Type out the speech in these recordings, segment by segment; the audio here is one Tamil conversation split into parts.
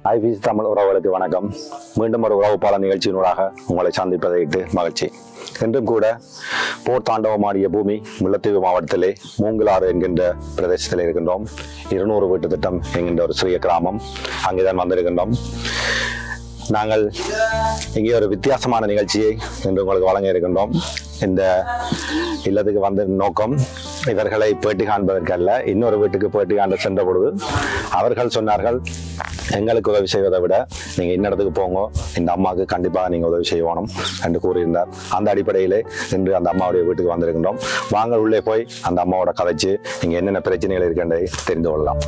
ஐபிசி தமிழ் உறவுகளுக்கு வணக்கம் மீண்டும் ஒரு உறவு பால நிகழ்ச்சியினூடாக உங்களை சந்திப்பதை இட்டு மகிழ்ச்சி இன்றும் கூட போர் தாண்டவமாடிய பூமி முல்லைத்தீவு மாவட்டத்திலே மூங்கலாறு என்கின்ற பிரதேசத்தில் இருக்கின்றோம் இருநூறு வீட்டு திட்டம் என்கின்ற ஒரு சிறிய கிராமம் அங்கேதான் வந்திருக்கின்றோம் நாங்கள் இங்கே ஒரு வித்தியாசமான நிகழ்ச்சியை இன்று உங்களுக்கு வழங்க இருக்கின்றோம் இந்த இல்லத்துக்கு வந்த நோக்கம் இவர்களை பேட்டி காண்பதற்கல்ல இன்னொரு வீட்டுக்கு பேட்டி காண்ட சென்ற பொழுது அவர்கள் சொன்னார்கள் எங்களுக்கு உதவி செய்வதை விட நீங்கள் இன்னிடத்துக்கு போங்க இந்த அம்மாவுக்கு கண்டிப்பாக நீங்கள் உதவி செய்யணும் என்று கூறியிருந்தார் அந்த அடிப்படையிலே இன்று அந்த அம்மாவுடைய வீட்டுக்கு வந்திருக்கின்றோம் வாங்க உள்ளே போய் அந்த அம்மாவோட கதைச்சு இங்கே என்னென்ன பிரச்சனைகள் இருக்கின்றதை தெரிந்து கொள்ளலாம்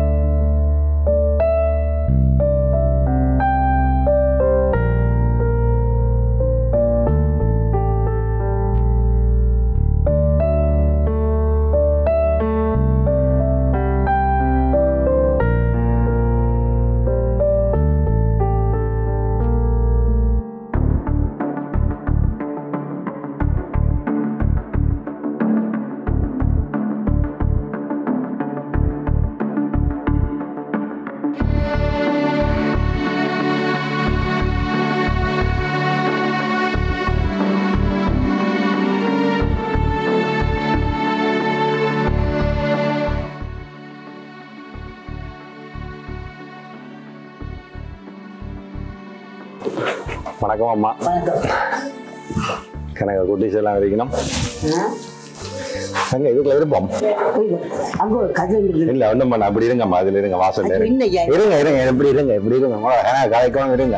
வணக்கம் அம்மா கணக்கு குட்டீஸ் எல்லாம் இருக்கணும் எங்க இதுக்குள்ள இருப்போம் அங்க ஒரு கதை இருக்குது. இல்ல ஒண்ணும் பண்ண அப்படி இருங்கம்மா அதுல இருங்க வாசல்ல அது இருங்க இல்லையா? இருங்க இருங்க எப்படி இருங்க எப்படி இருங்க உங்களை ஏன்னா கதைக்கவும் இருங்க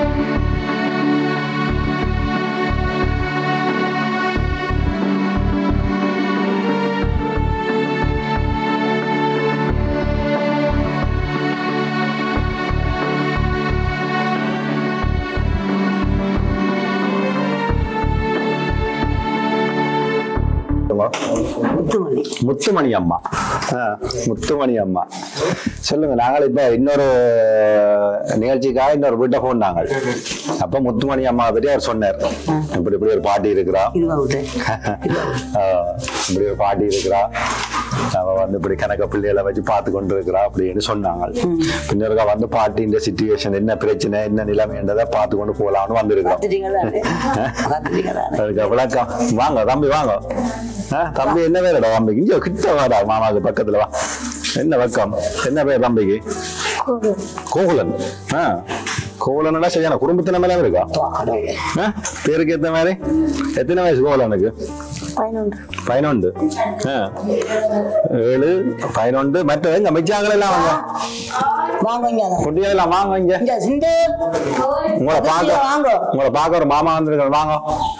முத்துமணி முத்துமணி அம்மா ஆ, முத்துமணி அம்மா சொல்லுங்க நாங்கள் இப்ப இன்னொரு நிகழ்ச்சிக்காக இன்னொரு வீட்டை போனாங்க அப்ப முத்துமணி அம்மா பற்றி அவர் சொன்னார் இப்படி இப்படி ஒரு பாட்டி இருக்கிறா இருபா விட்டு ஆ, இப்படி ஒரு பாட்டி இருக்கிறா அவ வந்து இப்படி கணக்க பிள்ளைகளை வச்சு பார்த்து கொண்டு இருக்கிறா அப்படின்னு சொன்னாங்க பின்னருக்கா வந்து பாட்டின்ற சுச்சுவேஷன் என்ன பிரச்சனை என்ன நிலைமைன்றதை பார்த்து கொண்டு போகலாம்னு வந்திருக்கிறோம் பார்த்துட்டீங்களா பார்த்துட்டீங்களா அதுக்கு விளக்கம் வாங்க தம்பி வாங்க ஆ, தம்பி என்ன பேருடா தம்பிக்கு இங்க கிட்ட வாடா மாமாவுக்கு பக்கத்துல வா என்ன வக்கம் என்ன பேர் தம்பிக்கு கோகுலன் ஆ கோகுலன்னா சரியான குடும்பத்தின மேல இருக்கா கடவுளே ஆ, பேருக்கு ஏத்த மாதிரி எத்தனை வயசு கோகுலனுக்கு பதினொன்று பதினொன்று ஆ ஏழு பதினொன்று மற்ற எங்க மிச்சாங்கள் எல்லாம் வாங்க வாங்க இங்க அதை. குட்டிகள் எல்லாம் வாங்க இங்க இங்க சிந்து உங்களை பார்க்க வாங்க உங்களை பார்க்க ஒரு மாமா வந்திருக்காரு வாங்க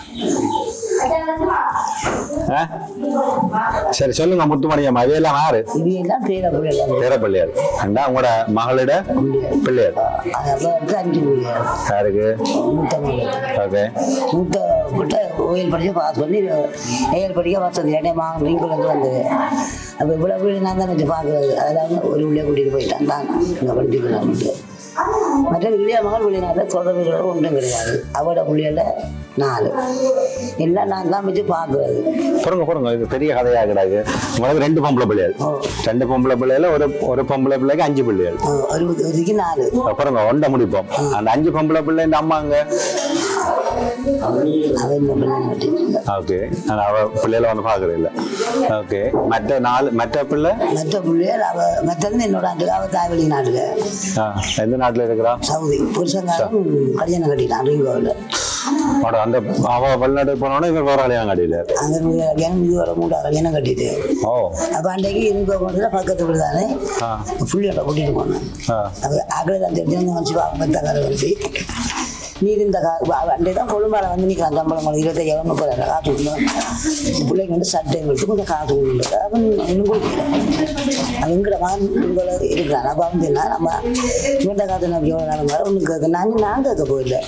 ஆ? சரி சொல்லுங்க முத்துமணியம்மா இவையெல்லாம் யாரு இது எல்லாம் பேர பிள்ளைகள் பேரப்பிள்ளையார் அண்டா உங்களோட மகளிட பிள்ளையார் அது வந்து அஞ்சு பிள்ளைகள் யாருக்கு மூத்த மகள் ஓகே மூத்த கிட்ட ஓயல் படிச்சு பாஸ் பண்ணி ஏழு படிக்க வசதி இடையே மாங்க லிங்குலேருந்து வந்தது அப்போ இவ்வளோ வீடு நான் தான் வச்சு பார்க்குறது அதெல்லாம் ஒரு உள்ளே கூட்டிகிட்டு போயிட்டான் தான் இங்கே படிச்சுக்கலாம்ட்டு மற்ற இளைய மகள் வெளிநாட்டில் தொடர்புகள் ஒன்றும் கிடையாது அவட பிள்ளைகள நாலு எல்லாம் நான் தான் வச்சு பார்க்குறது பொறுங்க பொறுங்க இது பெரிய கதையா கிடையாது உங்களுக்கு ரெண்டு பொம்பளை பிள்ளைகள் ஓ. ரெண்டு பொம்பளை பிள்ளைகள் ஒரு ஒரு பொம்பளை பிள்ளைக்கு அஞ்சு பிள்ளைகள் ஒரு ஒதுக்கி நாலு அப்புறங்க ஒன்றை முடிப்போம் அந்த அஞ்சு பொம்பளை பிள்ளை இந்த அம்மா அங்க அவன் இந்த பிள்ளை கட்டிட்டு ஓகே அவ பிள்ளைகளை வந்து பாக்குறது இல்ல ஓகே மற்ற நாலு மற்ற பிள்ளை மற்ற பிள்ளைகள் அவ மற்றது என்னோட நாட்டுக்கு அவள் தாய் வெளிநாட்டுக்கு ஆ, எந்த நாட்டுல இருக்கிறா சவுதி புருஷங்காரன் கல்யாணம் கட்டிட்டான் ரிங்கோவில் அவட அந்த அவ வெளிநாடு போனோட இவர் வேற கல்யாணம் கட்டிட்டார் அங்கே கல்யாணம் இது வர மூடா கல்யாணம் கட்டிட்டு ஓ அப்போ அன்றைக்கு இருக்க போனதுல பக்கத்து வீடு தானே ஆ புள்ளியோட கூட்டிட்டு போனேன் ஆ அப்போ அகல தான் தெரிஞ்சு வச்சு பத்த காரை வருது நீ இருந்த கா அண்டே தான் கொழும்பால வந்து நிற்கிறான் சம்பளம் கொடு இருபத்தையாயிரம் முப்பதாயிரம் காசு கொடுத்தோம் பிள்ளைங்க வந்து சட்டை கொடுத்து கொஞ்சம் காசு கொடுத்து அவன் இன்னும் கொடுக்கல அவன் எங்கட மகன் உங்களை இருக்கிறான் அப்போ அவன் சொன்னா நம்ம இவன் காசு நம்ம எவ்வளோ நேரம் வர ஒன்று கேட்க நாங்கள் நான் கேட்க போயில்லை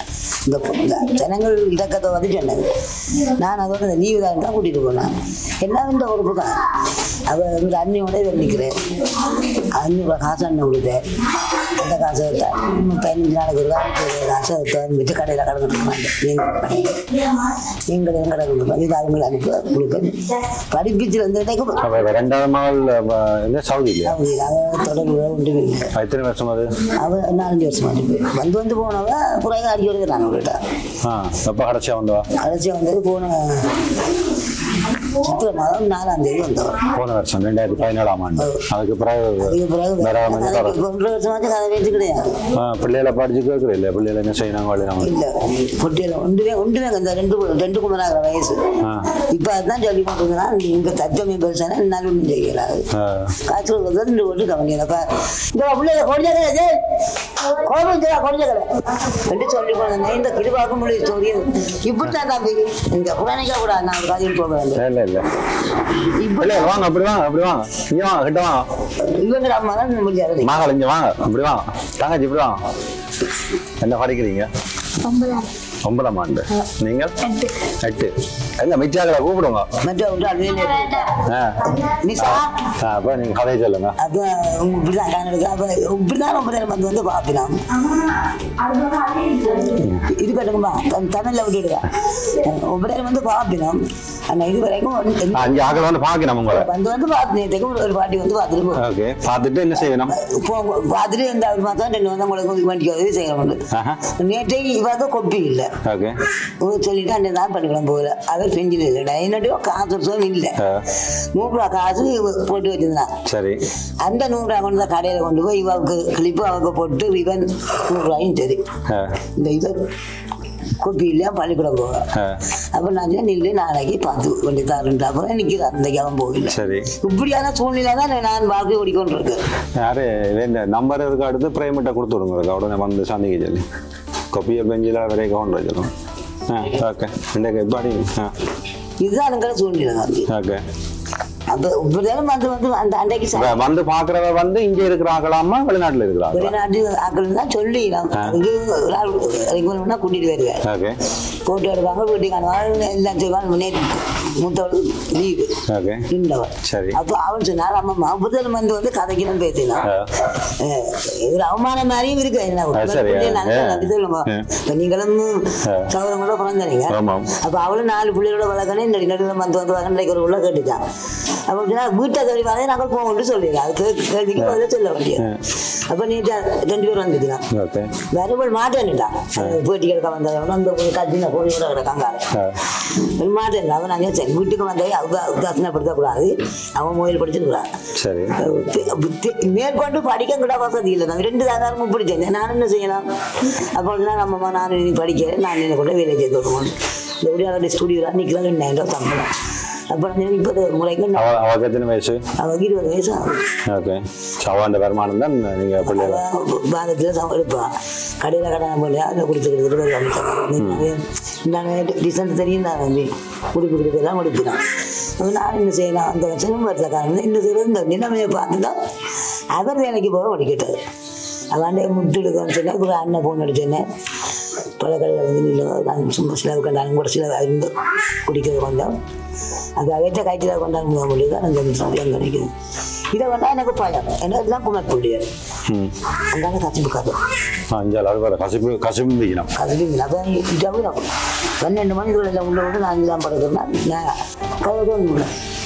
இந்த இந்த ஜனங்கள் இலக்கத்தை வந்து சொன்னது நான் அதோட இந்த லீவு தான் தான் கூட்டிகிட்டு போனேன் எல்லாம் இந்த உறுப்பு தான் அவள் இந்த அண்ணியோட இவர் நிற்கிறேன் அஞ்சூறுவா காசு அண்ணன் கொடுத்தேன் அந்த காசை எடுத்தா பதினஞ்சு நாளைக்கு ஒரு காசு காசை எடுத்து வச்சு கடையில் கடை கொடுக்க எங்களை கடை கொடுப்பேன் இது அவங்களை அனுப்பி கொடுப்பேன் படிப்பிச்சு வந்து கிடைக்கும் அப்ப இப்ப ரெண்டாவது மகள் அஹ், எங்க சவுதியில அவள் தொடர்பு ஒன்றும் இல்லை எத்தனை வருஷம் அது அவ நாலஞ்சு வருஷமா இருக்கு வந்து வந்து போனவ குறைய அடிக்க வருது நான் விட்டா ஆ எப்ப கடைசியா வந்தவா கடைசியா வந்தது போன சித்திரை மாதம் நாலாம் தேதி வந்தவர் போன வருஷம் ரெண்டாயிரத்தி பதினேழாம் ஆண்டு அதுக்கு பிறகு அதுக்கு பிறகு வேற வந்து அதுக்கு இப்ப ஒன்றரை வருஷமாச்சும் கதை பேச்சு கிடையாது ஆ, பிள்ளைகளை படிச்சு கேட்கற இல்ல பிள்ளைகளை என்ன செய்யணும் வழினாங்க இல்ல பொட்டியில ஒன்றுமே ஒன்றுமே இந்த ரெண்டு ரெண்டு குமராகிற வயசு ஆ. இப்ப அதுதான் சொல்லி கொண்டிருந்தா இங்க தச்சமே பெருசானா என்னாலும் ஒன்றும் செய்யலாது காய்ச்சல் வந்து ரெண்டு ஓட்டு கவனியல அப்ப இந்த பிள்ளைங்க கொஞ்ச கடை கோபம் கொஞ்ச கடை என்று சொல்லி கொண்டு இந்த கிருபாக்கும் முடியும் ஸ்டோரி இப்படித்தான் தம்பி இங்க புராணிக்கா கூட நான் ஒரு காதில் போக வேண்டும் இல்ல இல்ல இப்ப பிள்ளைகள் வாங்க அப்படி வாங்க அப்படி வாங்க இங்க வாங்க கிட்ட வாங்க இவங்க அம்மா தான் முடியாது மகள் இங்க வாங்க இப்படி வாங்க தங்கச்சி இப்படி வாங்க என்ன படிக்கிறீங்க ஒன்பதாம் ஆண்டு நீங்கள் எட்டு எங்க மிச்சாக்களை கூப்பிடுங்க மற்ற விட்டால் வேலை ஆ நிசா ஆ, அப்ப நீங்க கதையை சொல்லுங்க அப்போ இப்படிதான் காணொலிக்கு அப்போ இப்படிதான் ரொம்ப நேரம் வந்து வந்து பார்ப்பினோம் இது கட்டுக்குமா தமிழில் விட்டுடுவா ரொம்ப நேரம் வந்து பார்ப்பினோம் ஆனால் இது வரைக்கும் ஒண்ணு- ஆ, அஞ்சு ஆக்கள் வந்து பாக்கணும் உங்களை வந்து வந்து பார்த்து நேற்றுக்கு ஒரு- ஒரு பாட்டி வந்து பார்த்துட்டு போ- ஓகே பார்த்துட்டு என்ன செய்யணும் போ பார்த்துட்டு இந்த ஒரு மாதம் ரெண்டு மாதம் உங்களுக்கு வண்டிக்கு உதவி செய்யணும் ஆஹா. நேற்றைக்கு இவாத கொப்பி இல்லை ஓகே சொல்லிட்டு அன்றைய தான் பண்ணிக்கலாம் போகல அவர் செஞ்சது இல்லை என்னட்டு காசு வருஷம் இல்லை ஆ, நூறுரூவா காசு போட்டு வச்சிருந்தான் சரி அந்த நூறுரூவா கொண்டு தான் கடையில் கொண்டு போய் இவாவுக்கு கிளிப்பு அவங்க போட்டு ரிவன் நூறுரூவாயும் சரி ஆ, இந்த இது குப்பி இல்லையா பள்ளிக்கூடம் போவேன் ஆ, அப்போ நான் சொன்னேன், நில்லு நாளைக்கு பார்த்து கொண்டு தரேன் அப்புறம் நிற்கிறேன் அந்த அவன் போகல சரி இப்படியான சூழ்நிலை தான் நான் வாழ்க்கை ஓடிக்கொண்டிருக்கேன் யாரு இந்த நம்பர் இருக்கு அடுத்து பிரேமிட்ட கொடுத்து விடுங்க உடனே வந்து சந்திக்க சொல்லி கொப்பியை பெஞ்சில் வரைக்கும் கொண்டு வச்சிடும் ஆ ஓகே இன்றைக்கு எப்படி ஆ இதுதான் எங்களை சூழ்நிலை தான் ஓகே அப்போ இப்படிதானே வந்து வந்து அந்த அன்றைக்கு ச- இப்ப வந்து பாக்குறவ வந்து இங்க இருக்கிறாங்களாமா வெளிநாட்டுல இருக்கிறாங்களா வெளிநாட்டு ஆக்கள் தான் சொல்லி நான் அதுக்கு ஒரு ஆள் ரெகுலர்னா கூட்டிட்டு வருவேன் ஓகே போட்டோ எடுப்பாங்க வீட்டுக்கு அனுப்புவாங்க எல்லாம் செய்வாங்க நேற்று மூத்தவள் லீவு ஓகே நின்றவன் சரி அப்போ அவன் சொன்னார் அம்மா முதல் வந்து வந்து கதைக்கணும் பேசினான் ஆ. இது அவமானம் மாதிரியும் இருக்கு என்ன அது சரி. பிள்ளைய நல்லா ஆ. அப்படி சொல்லுங்க ஆ. இப்ப நீங்களும் சௌரம் கூட பிறந்தீங்க ஆமாம். அப்ப அவளும் நாலு பிள்ளைகளோட வளர்க்கணும் இந்த நடுவில் வந்து வந்து வகண்டைக்கு ஒரு உள்ள கேட்டுச்சான் அப்ப சொன்னா வீட்டை தேடி வரதே நாங்கள் போவோம்னு சொல்லிடுறோம் அது கே- கேள்விக்கு பதில் சொல்ல வேண்டியது அப்ப நீட்டா ரெண்டு பேரும் வந்துக்கலாம் ஓகே வருவள் மாட்டேன்னுட்டான் பேட்டி எடுக்க வந்தவன் அந்த ஒரு கட்டின கோழி கூட கிடக்காங்க ஆ. மாட்டேன் அவன் நாங்கள் சரி வீட்டுக்கு வந்தே அவங்க உதாசனப்படுத்தக்கூடாது அவன் மொழியில் படிச்சிருக்கிறான் சரி மேற்கொண்டு படிக்க கூட வசதி இல்லை நான் ரெண்டு தாதாரமும் பிடிச்சேன் நான் என்ன செய்யலாம் அப்போ நான் நம்ம நான் இனி படிக்கிறேன் நான் என்ன கூட வேலை செய்து வருவோம் இந்த ஒடியாரோட ஸ்டுடியோவில் நிற்கிறேன் ரெண்டாயிரம் ரூபா சம்பளம் அப்போ நான் இப்போது முறைக்கு அவ அவக்கு எத்தனை வயசு அவள் இருபது வயசு ஆகும் ஓகே சவாண்ட வருமானம் தான் நீங்க பிள்ளைகள் பாதத்தில் சம் எடுப்பான் கடையில் கடனை போல அதை கொடுத்து கொடுத்துட்டு வருவாங்க நாங்கள் டிசைன் தெரியும் தான் தம்பி உடுப்பு கொடுக்கலாம் முடிப்பினான் அப்ப நான் என்ன செய்யலாம் அந்த வருஷம் வருஷ காரணம் இந்த சிறு இந்த நிலைமையை பார்த்து தான் அவர் வேலைக்கு போக படிக்கட்டார் அவன் முட்டு எடுக்கணும்னு சொன்னேன் அப்புறம் அண்ணன் ஃபோன் அடிச்சேன்னே பல கடையில் வந்து நின்று நான் சும்மா சிலவு கண்டாலும் கூட சில இருந்து குடிக்கிறது கொஞ்சம் அது அவற்றை காய்ச்சல் கொண்டாந்து போக முடியுது அந்த சமயம் கிடைக்குது இதை வேண்டாம் எனக்கு பயம் ஏன்னா இதெல்லாம் குமர் புள்ளியர் ம் அந்தாங்க கசிப்பு கதை அஞ்சாள் அது வேற கசிப்பு கசிப்பு பிடிக்கணும் கசிப்பு அப்போ இதாவும் பன்னெண்டு மணிக்குள்ள எல்லாம் உள்ள விட்டு நான் அஞ்சு தான் படுக்கிறேன்னா நான் கதை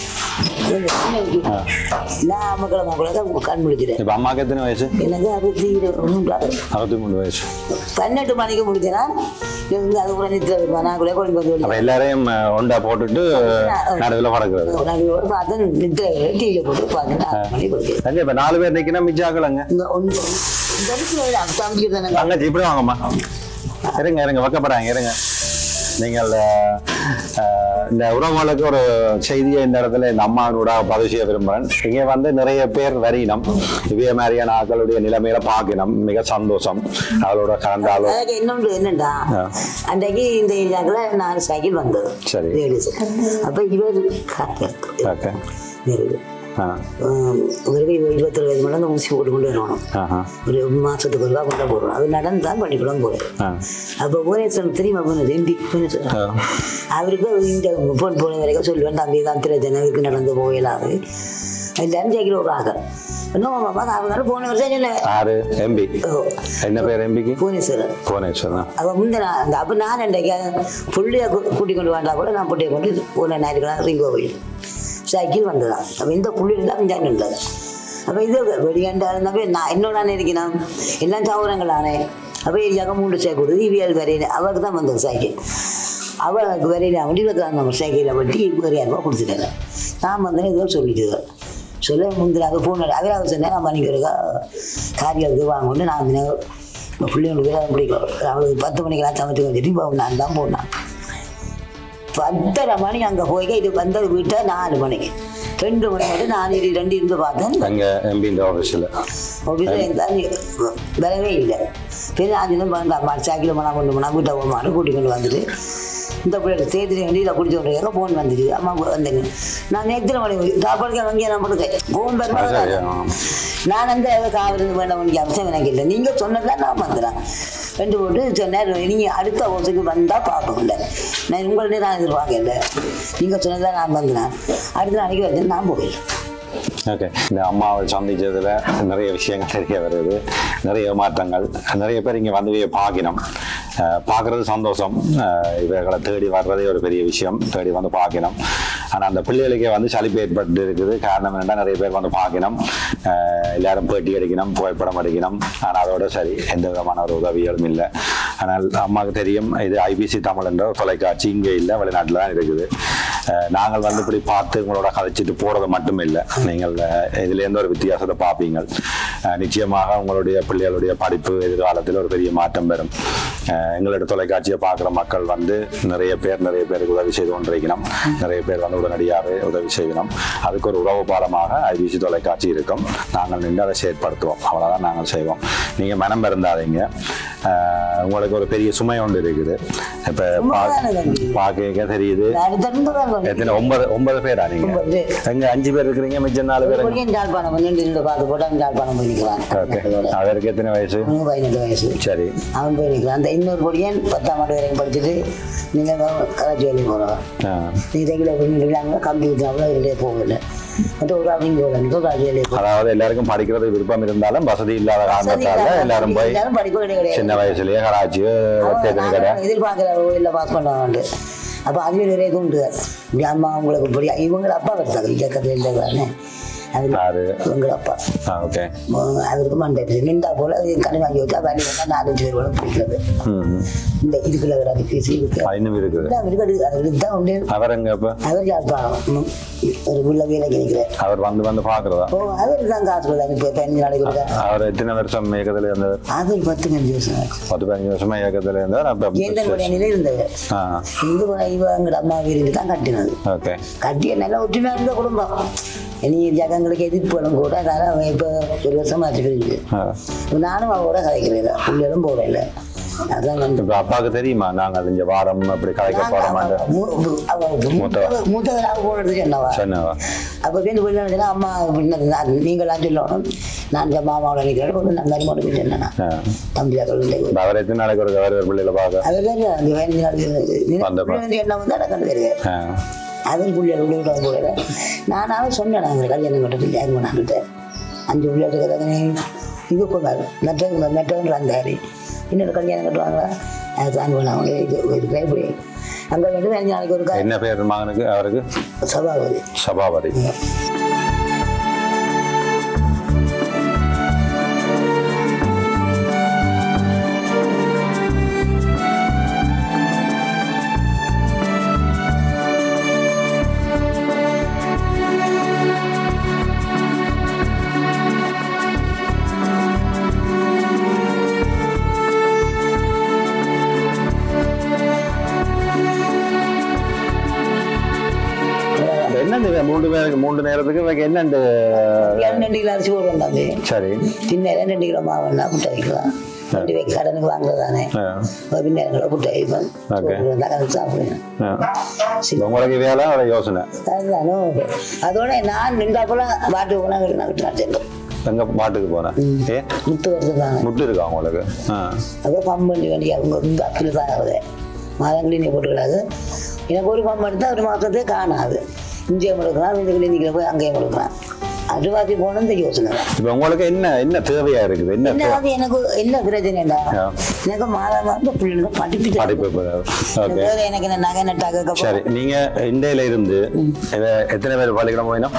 நான் மக்களை மக்களை தான் கண் முடிச்சிட்டேன் இப்ப அம்மாக்கு எத்தனை வயசு எனக்கு அறுபத்தி மூன்றாவது அறுபத்தி மூணு வயசு பன்னெண்டு மணிக்கு முடிச்சேன்னா இருந்து அது கூட நித்திர வருவான் நான் கூட கொண்டு வந்து அப்ப எல்லாரையும் அஹ், ஒண்டா போட்டுட்டு நடுவில் பறக்கிறது நான் பார்த்து நித்திர டிவியில் போட்டு பார்த்து ஆறு மணி கொடுத்தேன் அங்க இப்ப நாலு பேர் நிக்கணும் மிச்சாக்கலங்க இந்த ஒன்று இந்த இடத்துல தம்பி தானே தங்கச்சி இப்படி வாங்கம்மா இருங்க இருங்க வைக்கப்படாங்க இருங்க நீங்கள் அஹ், இந்த உறவுகளுக்கு ஒரு செய்தியை இந்த இடத்துல இந்த அம்மாவோட பதிவு செய்ய விரும்புகிறேன் இங்கே வந்து நிறைய பேர் வரினம் இவைய மாதிரியான ஆக்களுடைய நிலைமையில பார்க்கணும் மிக சந்தோஷம் அவளோட கலந்தாலும் எனக்கு இன்னொன்று என்னண்டா ஆ. அன்றைக்கு இந்த ஏரியாவில் நாலு சைக்கிள் வந்தது சரி. லேடிஸ் அப்போ இவர் ஓகே ஆ ஒரு இருபத்தொரு வயது மேலே அந்த ஊசி போட்டு கொண்டு வரணும் ஆஹா ஒரு மாதத்துக்கு ஒரு ரூபா கொண்டு போடுறோம் அது நடந்து தான் பள்ளிக்கூடம் போகிறேன் ஆ அப்போ புவனேஸ்வரன் தெரியுமா போனது எம்பி புவனேஸ்வரன் ஆ. அவருக்கு இந்த பொன் போன வரைக்கும் சொல்லுவேன் தம்பி தான் பிரச்சனை இருக்கு நடந்து போகலாது எல்லாரும் ஜெயிக்கிற ஒரு ஆக இன்னும் பாப்பா அவங்க போன வருஷம் சொன்னேன் ஆறு எம்பி என்ன பேர் எம்பிக்கு புவனேஸ்வரன் புவனேஸ்வரன் அவள் முந்தின அந்த அப்போ நான் இன்றைக்கு புள்ளைய கூட்டி கொண்டு வந்தா கூட நான் புள்ளைய கொண்டு ஒரு ஞாயிற்றுக்கிழமை ரிங்கோ போயிடு சைக்கிள் வந்ததான் அப்போ இந்த புள்ளியில் தான் இஞ்சான் இருந்தது அப்போ இது வெளியாண்டா இருந்தப்போ நான் என்னோட அண்ணன் இருக்கணும் எல்லாம் சௌரங்கள் ஆனே அப்போ ஏரியாவுக்கு மூன்று சைக்கிள் இவியல் வரையில அவருக்கு தான் வந்தது சைக்கிள் அவளுக்கு வரையில அவன் இருபத்தி நாலு நம்பர் சைக்கிளை வட்டி ஒரு ரூபா கொடுத்துட்டாங்க நான் வந்தேன் ஏதோ சொல்லிட்டு சொல்ல முந்தினாக ஃபோன் அதாவது சொன்னேன் நான் மணிக்கிறக்கா காரியத்துக்கு வாங்கன்னு நான் வந்து இப்போ பிள்ளைங்களுக்கு வேலை பிடிக்கும் அவளுக்கு பத்து மணிக்கெல்லாம் சமைச்சு வச்சுட்டு இப்போ நான் தான் போனான் பத்தரை மணி அங்கே போய் இது வந்தது வீட்டை நாலு மணிக்கு ரெண்டு மணி மட்டும் நான் இது ரெண்டு இருந்து பார்த்தேன் அங்கே எம்பின்ற ஆஃபீஸில் ஆஃபீஸில் இருந்தால் வரவே இல்லை பெரிய அஞ்சு நிமிஷம் வந்து அம்மா சாக்கில் மணா கொண்டு போனா வீட்டை போமான்னு கூட்டி கொண்டு வந்துட்டு இந்த பிள்ளை தேர்தல் வண்டியில் குடிச்சு கொண்டு ஃபோன் வந்துச்சு அம்மா வந்தேங்க நான் நேற்று மணி சாப்பாடுக்கு வாங்கி நான் படுக்கேன் ஃபோன் சரி, பெருமாள் ஆ. நான் அந்த காவிரி வேண்டாம் வேண்டிய அவசியம் எனக்கு இல்லை நீங்கள் சொன்னதான் நான் வந்துடுறேன் ரெண்டு போட்டு சொன்னார் நீங்கள் அடுத்த ஓசுக்கு வந்தால் பார்ப்போம்ல நான் உங்கள்கிட்ட நான் எதிர்பார்க்கல நீங்கள் சொன்னதான் நான் வந்துடுறேன் அடுத்த நாளைக்கு வந்து நான் போகல ஓகே இந்த அம்மாவை சந்திச்சதுல நிறைய விஷயங்கள் தெரிய வருது நிறைய மாற்றங்கள் நிறைய பேர் இங்கே வந்து பார்க்கணும் அஹ் பார்க்கறது சந்தோஷம் அஹ் இவர்களை தேடி வர்றதே ஒரு பெரிய விஷயம் தேடி வந்து பார்க்கணும் ஆனால் அந்த பிள்ளைகளுக்கே வந்து சலிப்பு ஏற்பட்டு இருக்குது காரணம் என்னன்னா நிறைய பேர் வந்து பார்க்கணும் அஹ் எல்லாரும் பேட்டி எடுக்கணும் புகைப்படம் எடுக்கணும் ஆனால் அதோட சரி எந்த விதமான ஒரு உதவிகளும் இல்லை ஆனால் அம்மாவுக்கு தெரியும் இது ஐபிசி தமிழ் என்ற ஒரு தொலைக்காட்சி இங்கே இல்லை வெளிநாட்டில் தான் இருக்குது அஹ் நாங்கள் வந்து இப்படி பார்த்து உங்களோட கதைச்சிட்டு போறது மட்டும் இல்லை நீங்கள் அஹ், இதுலேருந்து ஒரு வித்தியாசத்தை பார்ப்பீங்க அஹ், நிச்சயமாக உங்களுடைய பிள்ளைகளுடைய படிப்பு எதிர்காலத்தில் ஒரு பெரிய மாற்றம் பெறும் அஹ், எங்களோட தொலைக்காட்சியை பார்க்குற மக்கள் வந்து நிறைய பேர் நிறைய பேருக்கு உதவி செய்து கொண்டிருக்கணும் நிறைய பேர் வந்து உடனடியாக உதவி செய்யணும் அதுக்கு ஒரு உறவு பாலமாக ஐபிசி தொலைக்காட்சி இருக்கும் நாங்கள் நின்று அதை செயற்படுத்துவோம் அவ்வளோதான் நாங்கள் செய்வோம் நீங்கள் மனம் இருந்தாதீங்க அஹ், உங்களுக்கு ஒரு பெரிய சுமை ஒன்று இருக்குது இப்போ சும்மாதானே தம்பி. பார்க்க தெரியுது அடுத்தடுத்து தான் வந்து எத்தனை ஒன்பது ஒன்பது பேரா நீங்க ஒன்பது பேர். எங்க அஞ்சு பேர் இருக்கிறீங்க மிச்சம் நாலு பேர் எங்க? பொடியன் ஜாழ்ப்பாணம் பன்னெண்டு ரெண்டு பார்த்து போட்டு ஜாழ்ப்பாணம் போய் நிற்கிறான் ஓகே அவருக்கு எத்தனை வயசு அவனுக்கு பதினெட்டு வயசு சரி அவன் போய் நிற்கிறான் அந்த இன்னொரு பொடியன் பத்தாம் ஆண்டு வரைக்கும் படிச்சுட்டு நீங்கள் கராச்சி வேலைக்கு போகிறோம் ஆ, நீ ரெகுலர் பண்ணிருக்காங்க கம்ப்யூட்டர் அவ்வளோ இதுலேயே போகல மற்ற ஒரு அவங்க போகல கராச்சி வேலையை போகல அதாவது எல்லாருக்கும் படிக்கிறது விருப்பம் இருந்தாலும் வசதி இல்லாத காரணத்தால எல்லாரும் போய் எல்லாரும் படிப்பு கிடையாது சின்ன வயசுலயே கராச்சியோ தேத்தனி கடை எதிர்பார்க்குற கோயிலில் பாஸ் பண்ணுவாங்க அப்போ அவியல் வரைக்கும் உண்டு இப்படி அம்மா உங்களுக்கு இப்படி இவங்கள அப்பா வருத்தாங்க இயக்கத்தில் இல்லை தானே அது ஆறு இவங்கள அப்பா ஆ ஓகே அவருக்கு மண்டை நின்றா போல கனி வாங்கி வச்சா வேலை வந்தால் நாலஞ்சு பேர் கூட பிடிக்கிறது ம் இந்த இதுக்குள்ள விடாது பேசி இருக்கு இன்னும் இருக்குது இல்லை அவருக்கு அவருக்கு தான் உண்டு அவர் எங்க இப்ப அவர் யாழ்ப்பாணம் ம், ஒரு உள்ள வேலைக்கு நிற்கிறார் அவர் வந்து வந்து பாக்குறதா ஓ அவர் தான் காசு கொடுத்தாங்க இப்போ பதினஞ்சு நாளைக்கு இருக்கா அவர் எத்தனை வருஷம் இயக்கத்துல இருந்தார் அது ஒரு பத்து அஞ்சு வருஷம் ஆச்சு பத்து பதினஞ்சு வருஷமா இயக்கத்துல இருந்தார் அப்ப ஏந்தனுடைய நிலை இருந்தது ஆ இந்து இவ எங்கள் அம்மா வீடு தான் கட்டினது ஓகே கட்டிய நல்லா ஒற்றுமையாக இருந்த குடும்பம் இனி ஜகங்களுக்கு எதிர்ப்புகளும் கூட அதனால் அவன் இப்போ ஒரு வருஷமா ஆச்சு பிரிஞ்சு ஆ. நானும் அவளோட கதைக்கிறேன் பிள்ளைகளும் போகல அதான் வந்து இப்ப அப்பாவுக்கு தெரியுமா நாங்கள் இந்த வாரம் அப்படி கலைக்க போறோமான்னு மூத்தவராக போனது சொன்னவா சொன்னவா அப்போ பேருந்து போய் சொன்னா அம்மா பின்னது நான் நீங்களாம் சொல்லணும் நான் இந்த மாமாவோட நிற்கிறேன் ஒரு நான் மருமனுக்கு சொன்னேன் ஆ. தம்பியாக்கள் இல்லை இப்ப அவர் எத்தனை நாளைக்கு ஒரு அவர் பிள்ளைகளை பார்க்க அதெல்லாம் அந்த பதினஞ்சு நாள் வந்தப்ப. என்ன வந்து நடக்கணும் தெரியாது ஆ. அதுவும் பிள்ளைகள் உள்ள விட போகல நானாவே சொன்னேன் நாங்கள் கல்யாணம் கட்டத்தில் யாரும் பண்ணான்ட்டு அஞ்சு பிள்ளைகள் இருக்கிறதானே இது போனார் மெட்டவங்க மெட்டவன்ற அந்த ஹரி இன்னொரு கல்யாணம் கட்டுவாங்களா அது தான் பண்ணாங்க இது இது கைப்படி அங்கே வந்து அஞ்சு நாளைக்கு ஒரு என்ன பேர் மகனுக்கு அவருக்கு சபாபதி சபாபதி என்னண்டு இது மூன்று பேருக்கு மூன்று நேரத்துக்கு இவங்க என்னண்டு ரெண்டு கிலோ அரிசி போடுவோம் தம்பி சரி திண்ணை ரெண்டு கிலோ மாவுன்னா முட்டை வைக்கலாம் கொண்டு வைக்க கடனுக்கு வாங்குறதானே ஆ. பின்னாடி புட்டை வைப்பேன் Okay. கடல் சாப்பிடுவேன் ஆ. உங்களுக்கு வேலை ஒரு யோசனை அதுதானோ அதோட நான் நின்றா போல பாட்டு போனால் விட்டு எங்க பாட்டுக்கு போனேன் ஏ முத்து வருதுதானே முட்டு இருக்கா உங்களுக்கு ஆ அதோ பம்ப் பண்ணி வேண்டி அவங்க இந்த அப்பில் தான் ஆகுது மாதம் கிளினிக் போட்டுக்கூடாது எனக்கு ஒரு பம்ப் எடுத்தால் ஒரு மாதத்தே காணாது இங்கேயும் எடுக்கலாம் இந்த கிளினிக்கில் போய் அங்கேயும் எடுக்கலாம் அது வாத்தி போகணும் இந்த யோசனை தான் இப்போ உங்களுக்கு என்ன என்ன தேவையா இருக்குது என்ன என்ன தேவை? அது எனக்கு என்ன பிரச்சனைடா ஆ. எனக்கு மாதம் வந்து பிள்ளைங்களுக்கு படிப்பு படிப்பு ஓகே வேற எனக்கு என்ன நகை நட்டாக்க சரி நீங்க இந்தியில இருந்து இவ- எத்தனை பேர் பள்ளிக்கூடம் போயினோம்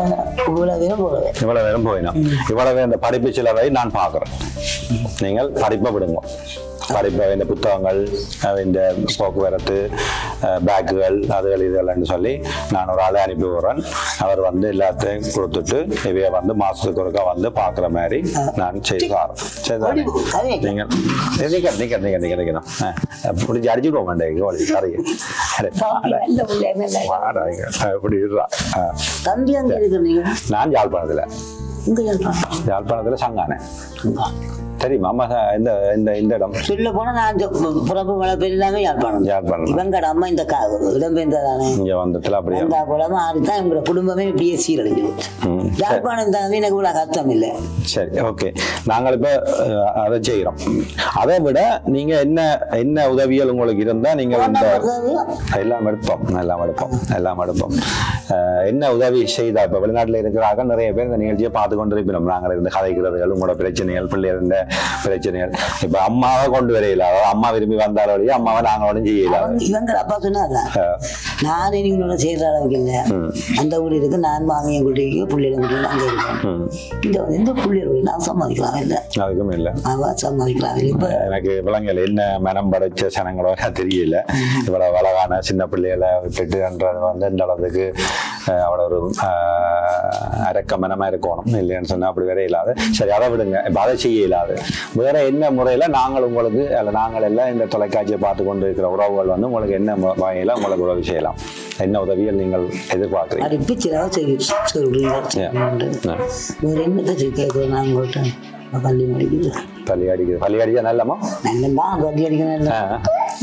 இவ்வளோ பேரும் போடுவேன் இவ்வளவு பேரும் போயினோம் இவ்வளவு இந்த படிப்பு சிலவை நான் பார்க்குறேன் நீங்கள் படிப்பை விடுங்க படிப்பை இந்த புத்தகங்கள் அஹ் இந்த போக்குவரத்து அஹ் பேக்குகள் அதுகள் இதுகள்னு சொல்லி நான் ஒரு ஆளை அனுப்பி விடுறேன் அவர் வந்து எல்லாத்தையும் கொடுத்துட்டு இவைய வந்து மாசத்துக்கு ஒருக்கா வந்து பார்க்குற மாதிரி நான் செய்து தரேன் சரி கதை நீங்கள் நிக்க நிக்க நிக்க நிக்க நிக்கணும் பிடிச்சி அடிச்சுடுவோம் மாட்டேங்க கோழி கறி அடே, நல்ல பிள்ளை நல்ல வாடாங்க. அப்படி இருறா ஆ. தம்பி அங்கே இருக்கிறீங்க நான் யாழ்ப்பாணத்துல இங்கே இருப்பான் யாழ்ப்பாணத்துல சங்கானே தெரியுமா அம்மா ச- இந்த இந்த இந்த இடம் சொல்ல போனா நான் இந்த பிறப்பு வளர்ப்பு எல்லாமே யாழ்ப்பாணம் யாழ்ப்பாணம் இவங்கட அம்மா இந்த கா இடம்பெயர்ந்ததானே இங்க வந்ததுல அப்படியே அந்த போல மாறித்தான் எங்களோட குடும்பமே இப்படியே சீரழிஞ்சு போச்சு ம், சரி. யாழ்ப்பாணம் தானே எனக்கு இவ்வளவு கஷ்டம் இல்லை சரி ஓகே நாங்கள் இப்ப அஹ், அதை செய்கிறோம் அதை விட நீங்க என்ன என்ன உதவிகள் உங்களுக்கு இருந்தா நீங்க இந்த எல்லாம் எடுப்போம் எல்லாம் எடுப்போம் எல்லாம் எடுப்போம் அஹ், என்ன உதவி செய்தா இப்ப வெளிநாட்டுல இருக்கிறாங்க நிறைய பேர் இந்த நிகழ்ச்சியை பார்த்து கொண்டு இருக்கிறோம் நாங்கள் இருந்து கதைக்கிறதுகள் உங்களோட பிரச்சனைகள் பிள்ளை இருந்த பிரச்சனைகள் இப்ப அம்மாவை கொண்டு வரையில அதாவது அம்மா விரும்பி வந்தாலும் வழியா அம்மாவை நாங்க ஒன்றும் செய்யல அவங்க இவங்க அப்பா சொன்னாதான் நான் நீங்களோட செய்யற அளவுக்கு இல்லை அந்த ஊர் இருக்கு நான் மாமியை கூட்டிக்கு பிள்ளைகளை கூட்டிட்டு அங்கே இருக்கேன் ம், இந்த வந்து இந்த பிள்ளைகளை நான் சம்மதிக்கலாம் இல்லை அதுக்கும் இல்லை அவ சம்மதிக்கலாம் இல்லை இப்போ எனக்கு விலங்குகள் என்ன மனம் படைச்ச சனங்களோ எனக்கு தெரியல இவ்வளவு அழகான சின்ன பிள்ளைகளை விட்டுட்டுன்றது வந்து இந்த அளவுக்கு அஹ், அவ்வளோ ஒரு அஹ், அரக்க மனமா இருக்கணும் இல்லைன்னு சொன்னா அப்படி வேற இல்லாது சரி அதை விடுங்க இப்போ அதை செய்ய இயலாது வேற என்ன முறையில நாங்கள் உங்களுக்கு அல்ல நாங்கள் எல்லாம் இந்த தொலைக்காட்சியை பார்த்து கொண்டு இருக்கிற உறவுகள் வந்து உங்களுக்கு என்ன மு- வகையில உங்களுக்கு உதவி செய்யலாம் என்ன உதவிகள் நீங்கள் எதிர்பார்க்குறீங்க அடுப்பு சிலவா செய்யும் சொல்றீங்க Yeah. வேறு என்னத்தை செய்ய கேட்குறோம் நான் உங்கள்கிட்ட நான் பள்ளி முடிக்குது பள்ளி அடிக்குது பள்ளி அடிச்சா நல்லமா நல்லமா பள்ளி அடிக்கணும் இல்லை ஆ.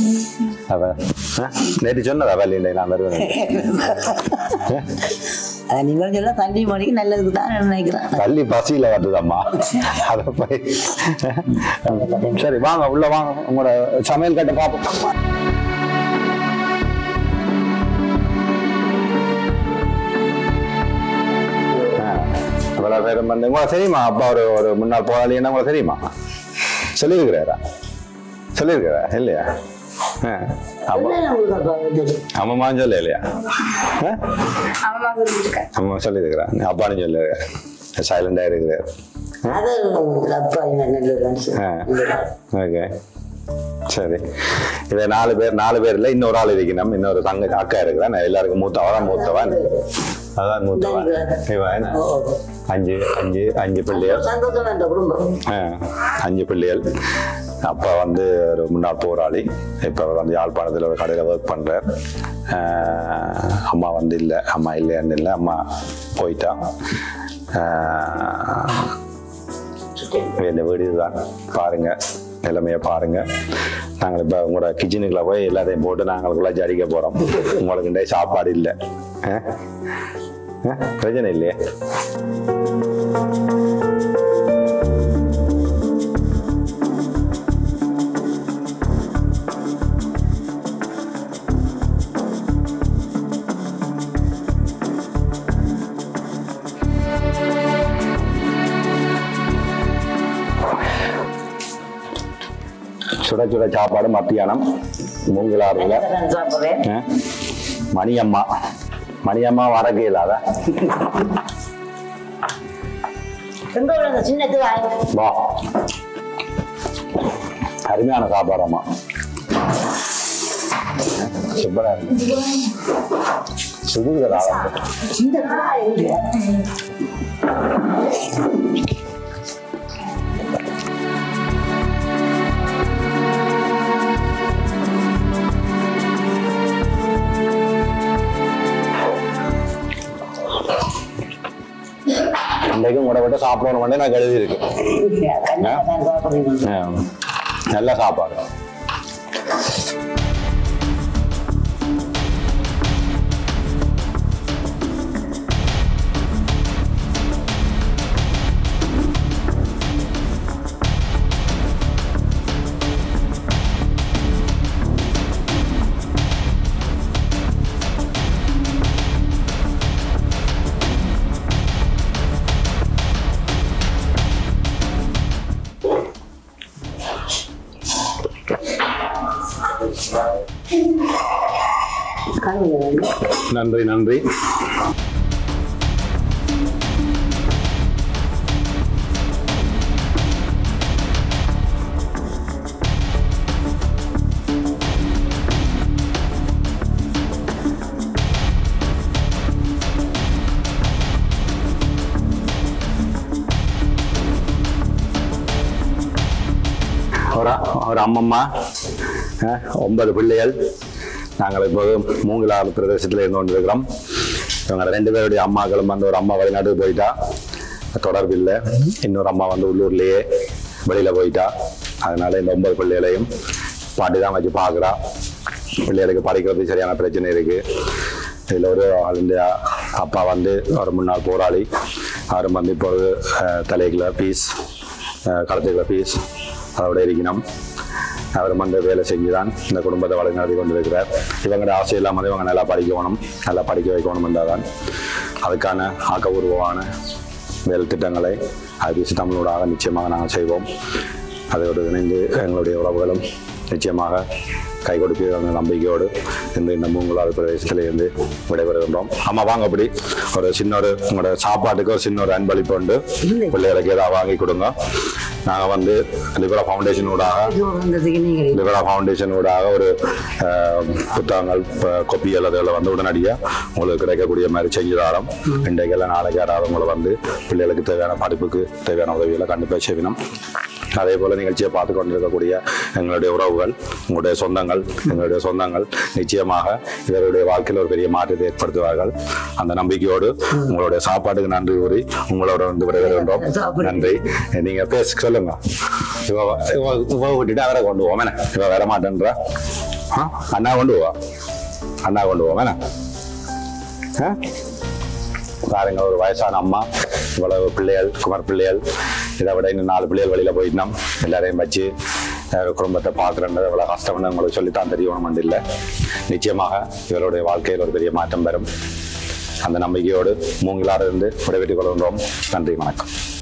அவ ஆ? நேற்று சொன்னதா பள்ளி நான் வருவேன் அதை நீங்கள் சொல்ல பள்ளி மொழிக்கு நல்லதுக்கு தான் நான் நினைக்கிறேன் பள்ளி பசியில வருதுதம்மா அத போய் சரி வாங்க உள்ள வாங்க உங்களோட சமையல் கட்ட பார்ப்போம் ஆ, இவ்வளவு பேரும் வந்து உங்களுக்கு தெரியுமா அப்பா ஒரு ஒரு முன்னாள் போராளி என்ன உங்களுக்கு தெரியுமா சொல்லியிருக்கிறாரா சொல்லியிருக்கிறா இல்லையா ஆ, அப்பா என்ன உங்களுக்கு அப்பா வந்து? அம்மான்னு சொல்ல இல்லையா ஆ? அம்மா சொல்லியிருக்கேன் அம்மா சொல்லியிருக்கிறேன் அப்பான்னு சொல்லு சைலண்டா இருக்கிறார் அது அப்பா என்ன நல்லது ஆ. ஓகே சரி இதை நாலு பேர் நாலு பேர்ல இன்னொரு ஆள் இருக்கணும் இன்னொரு தங்க அக்கா இருக்கிறா நான் எல்லாருக்கும் மூத்தவன் மூத்தவன் அதான் மூத்தவன் இவன் என்ன? ஓ அஞ்சு அஞ்சு அஞ்சு பிள்ளைகள் சந்தோஷம் அந்த குடும்பம் ஆ, அஞ்சு பிள்ளைகள் அப்பா வந்து ஒரு முன்னாள் போராளி இப்போ அவர் வந்து யாழ்ப்பாணத்தில் ஒரு கடையில் ஒர்க் பண்ணுறார் அம்மா வந்து இல்லை அம்மா இல்லைன்னு இல்லை அம்மா போயிட்டா ஆ, இந்த வீடு இதுதான் பாருங்க நிலைமையை பாருங்க நாங்கள் இப்போ உங்களோட கிச்சனுக்குள்ள போய் எல்லாத்தையும் போட்டு நாங்கள் குழாச்சி அடிக்க போகிறோம் உங்களுக்கு இன்றைய சாப்பாடு இல்லை ஆ? ஆ? பிரச்சனை இல்லையே சுட சுட சாப்பாடு மத்தியானம் மூங்கிலாறுல சாப்பிட்றேன் ஆ? மணியம்மா மணியம்மா வரக்கு இல்லாத எங்க உள்ள சின்னத்து வாங்க வா அருமையான சாப்பாடம்மா சூப்பரா இருக்கு சுடுகிறா இந்த காய் எங்க? இன்றைக்கும் கூட விட்டு சாப்பிடணும் வந்து எனக்கு எழுதி இருக்கு கண்டிப்பா தான் சாப்பிடுறீங்க ஆ. நல்ல சாப்பாடு கழுவுங்க வந்து நன்றி நன்றி ஒரு ஒரு அம்மம்மா அஹ், ஒன்பது பிள்ளைகள் நாங்கள் இப்போது மூங்கிலாறு பிரதேசத்தில் இருந்து கொண்டிருக்கிறோம் இவங்க ரெண்டு பேருடைய அம்மாக்களும் வந்து ஒரு அம்மா வெளிநாட்டுக்கு போயிட்டா தொடர்பு இல்லை இன்னொரு அம்மா வந்து உள்ளூர்லேயே வெளியில் போயிட்டா அதனால இந்த ஒன்பது பிள்ளைகளையும் பாட்டி தான் வச்சு பார்க்குறா பிள்ளைகளுக்கு படிக்கிறது சரியான பிரச்சனை இருக்குது இதில் ஒரு ஆளுடைய அப்பா வந்து ஒரு முன்னாள் போராளி அவரும் வந்து இப்பொழுது அஹ், தலைக்குள்ள பீஸ் களத்துக்குள்ள பீஸ் அதோட இருக்கணும் அவரும் வந்து வேலை செஞ்சு தான் இந்த குடும்பத்தை வழிநடத்தி கொண்டிருக்கிறார் இவங்களோட ஆசை இல்லாமல் இவங்க நல்லா படிக்கணும் நல்லா படிக்க வைக்கணும் என்றாதான் அதுக்கான ஆக்கபூர்வமான வேலை திட்டங்களை ஐபிசி தமிழோடாக நிச்சயமாக நாங்கள் செய்வோம் அதோடு இணைந்து எங்களுடைய உறவுகளும் நிச்சயமாக கை கொடுப்பீர்கள் நம்பிக்கையோடு இந்த இந்த மூங்கலாறு பிரதேசத்திலிருந்து விடைபெறுகின்றோம் ஆமா வாங்க அப்படி ஒரு சின்ன ஒரு உங்களோட சாப்பாட்டுக்கு ஒரு சின்ன ஒரு அன்பளிப்பு உண்டு இல்லை. பிள்ளைகளுக்கு ஏதாவது வாங்கி கொடுங்க நாங்கள் வந்து லிபரா ஃபவுண்டேஷன் ஊடாக இது வந்ததுக்கு நீங்கள் லிபரா ஃபவுண்டேஷன் ஊடாக ஒரு அஹ், புத்தகங்கள் கொப்பிகள் அதில் வந்து உடனடியாக உங்களுக்கு கிடைக்கக்கூடிய மாதிரி செஞ்சு தரோம் இன்றைக்கெல்லாம் நாளைக்கு யாராவது உங்களை வந்து பிள்ளைகளுக்கு தேவையான படிப்புக்கு தேவையான உதவிகளை கண்டிப்பாக செய்யணும் அதே போல நிகழ்ச்சியை பார்த்து கொண்டிருக்கக்கூடிய எங்களுடைய உறவுகள் உங்களுடைய சொந்தங்கள் எங்களுடைய சொந்தங்கள் நிச்சயமாக இவருடைய வாழ்க்கையில் ஒரு பெரிய மாற்றத்தை ஏற்படுத்துவார்கள் அந்த நம்பிக்கையோடு உங்களுடைய சாப்பாட்டுக்கு நன்றி கூறி உங்களோட வந்து விடைபெறுகின்றோம் சாப்பிடு. நன்றி நீங்க பேச சொல்லுங்க இவ இவ இவ விட்டுட்டு அவரை கொண்டு போவோம் என்ன இவ வர மாட்டேன்றா ஆ? அண்ணா கொண்டு போவா அண்ணா கொண்டு போவோம் என்ன ஆ? பாருங்க ஒரு வயசான அம்மா இவ்வளவு பிள்ளைகள் குமர் பிள்ளைகள் இதை விட இன்னும் நாலு பிள்ளைகள் வெளியில போயிட்டோம் எல்லாரையும் வச்சு அஹ், குடும்பத்தை பார்க்குறன்றது இவ்வளவு கஷ்டம்னு உங்களுக்கு சொல்லித்தான் தெரியணும் இல்லை நிச்சயமாக இவருடைய வாழ்க்கையில் ஒரு பெரிய மாற்றம் வரும் அந்த நம்பிக்கையோடு மூங்கிலாறு இருந்து விடைபெற்றுக் கொள்கின்றோம் நன்றி வணக்கம்